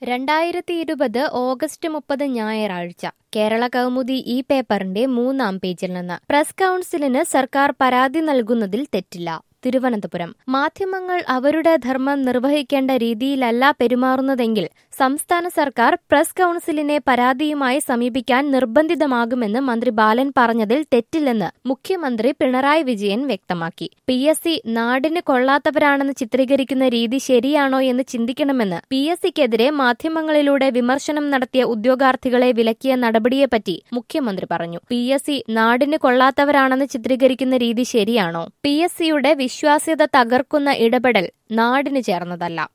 രണ്ടായിരത്തി ഇരുപത് ഓഗസ്റ്റ് മുപ്പത് ഞായറാഴ്ച കേരള കൗമുദി ഈ പേപ്പറിന്റെ മൂന്നാം പേജിൽ നിന്ന് പ്രസ് കൗൺസിലിന് സർക്കാർ പരാതി നൽകുന്നതിൽ തെറ്റില്ല തിരുവനന്തപുരം മാധ്യമങ്ങൾ അവരുടെ ധർമ്മം നിർവഹിക്കേണ്ട രീതിയിലല്ല പെരുമാറുന്നതെങ്കിൽ സംസ്ഥാന സർക്കാർ പ്രസ് കൗൺസിലിനെ പരാതിയുമായി സമീപിക്കാൻ നിർബന്ധിതമാകുമെന്ന് മന്ത്രി ബാലൻ പറഞ്ഞതിൽ തെറ്റില്ലെന്ന് മുഖ്യമന്ത്രി പിണറായി വിജയൻ വ്യക്തമാക്കി പി എസ് സി നാടിന് കൊള്ളാത്തവരാണെന്ന് ചിത്രീകരിക്കുന്ന രീതി ശരിയാണോ എന്ന് ചിന്തിക്കണമെന്ന് പി എസ് സിക്കെതിരെ മാധ്യമങ്ങളിലൂടെ വിമർശനം നടത്തിയ ഉദ്യോഗാർത്ഥികളെ വിലക്കിയ നടപടിയെപ്പറ്റി മുഖ്യമന്ത്രി പറഞ്ഞു പി എസ് സി നാടിന് കൊള്ളാത്തവരാണെന്ന് ചിത്രീകരിക്കുന്ന രീതി ശരിയാണോ പി എസ് സിയുടെ വിശ്വാസ്യത തകർക്കുന്ന ഇടപെടൽ നാടിന് ചേർന്നതല്ല